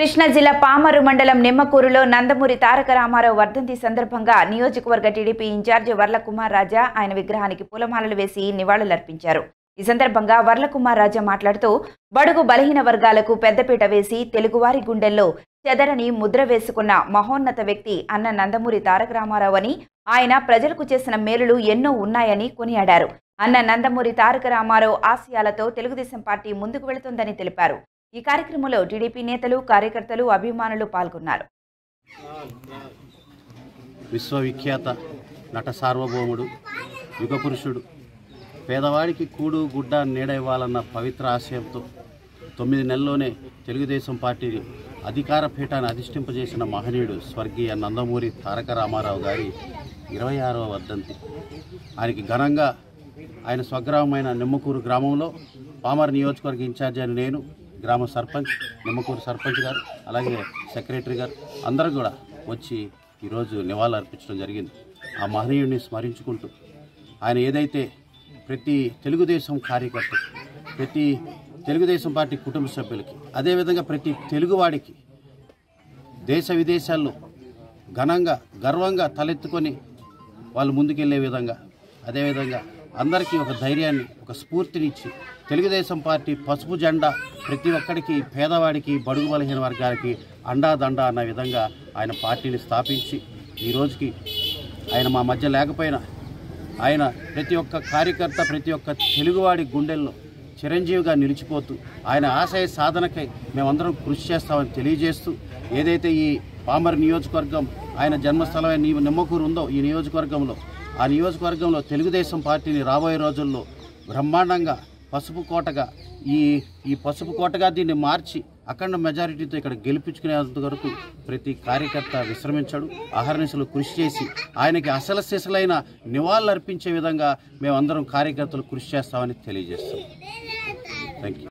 కృష్ణా జిల్లా పామరు మండలం నిమ్మకూరులో నందమూరి తారక రామారావు వర్ధంతి సందర్భంగా నియోజకవర్గ టీడీపీ ఇన్ఛార్జి వర్లకుమార్ రాజా ఆయన విగ్రహానికి పూలమాలలు వేసి నివాళులర్పించారు ఈ సందర్భంగా వర్లకుమార్ రాజా మాట్లాడుతూ బడుగు బలహీన వర్గాలకు పెద్దపీట వేసి తెలుగువారి గుండెల్లో చెదరని ముద్ర వేసుకున్న మహోన్నత వ్యక్తి అన్న నందమూరి తారక రామారావు అని ఆయన ప్రజలకు చేసిన మేలులు ఎన్నో ఉన్నాయని కొనియాడారు అన్న నందమూరి తారక రామారావు ఆశయాలతో తెలుగుదేశం పార్టీ ముందుకు వెళుతుందని తెలిపారు ఈ కార్యక్రమంలో టీడీపీ నేతలు కార్యకర్తలు అభిమానులు పాల్గొన్నారు విశ్వవిఖ్యాత నట సార్వభౌముడు యుగపురుషుడు పేదవాడికి కూడు గుడ్డ నీడ ఇవ్వాలన్న పవిత్ర ఆశయంతో తొమ్మిది నెలల్లోనే తెలుగుదేశం పార్టీని అధికార పీఠాన్ని అధిష్టింపజేసిన మహనీయుడు స్వర్గీయ నందమూరి తారక రామారావు గారి ఇరవై ఆరవ వర్ధంతి ఆయనకి ఘనంగా ఆయన స్వగ్రామమైన నిమ్మకూరు గ్రామంలో పామర్ నియోజకవర్గ ఇన్ఛార్జి అని నేను గ్రామ సర్పంచ్ నిమ్మకూరు సర్పంచ్ గారు అలాగే సెక్రటరీ గారు అందరూ కూడా వచ్చి ఈరోజు నివాళులు అర్పించడం జరిగింది ఆ మహనీయుడిని స్మరించుకుంటూ ఆయన ఏదైతే ప్రతి తెలుగుదేశం కార్యకర్త ప్రతి తెలుగుదేశం పార్టీ కుటుంబ సభ్యులకి అదేవిధంగా ప్రతి తెలుగువాడికి దేశ విదేశాల్లో ఘనంగా గర్వంగా తలెత్తుకొని వాళ్ళు ముందుకెళ్లే విధంగా అదేవిధంగా అందరికీ ఒక ధైర్యాన్ని ఒక స్ఫూర్తినిచ్చి తెలుగుదేశం పార్టీ పసుపు జెండా ప్రతి ఒక్కడికి పేదవాడికి బడుగు బలహీన వర్గాలకి అండా దండ అన్న విధంగా ఆయన పార్టీని స్థాపించి ఈ రోజుకి ఆయన మా మధ్య లేకపోయినా ఆయన ప్రతి ఒక్క కార్యకర్త ప్రతి ఒక్క తెలుగువాడి గుండెల్లో చిరంజీవిగా నిలిచిపోతూ ఆయన ఆశయ సాధనకై మేమందరం కృషి చేస్తామని తెలియజేస్తూ ఏదైతే ఈ పామర్ నియోజకవర్గం ఆయన జన్మస్థలమైన నీ- నిమ్మకూరు ఉందో ఈ నియోజకవర్గంలో ఆ నియోజకవర్గంలో తెలుగుదేశం పార్టీని రాబోయే రోజుల్లో బ్రహ్మాండంగా పసుపు కోటగా ఈ ఈ పసుపు కోటగా దీన్ని మార్చి అఖండ మెజారిటీతో ఇక్కడ గెలిపించుకునేంత వరకు ప్రతి కార్యకర్త విశ్రమించాడు అహర్నిశలు కృషి చేసి ఆయనకి అసలు సిసలైన నివాళులు అర్పించే విధంగా మేమందరం కార్యకర్తలు కృషి చేస్తామని తెలియజేస్తాం థ్యాంక్ యూ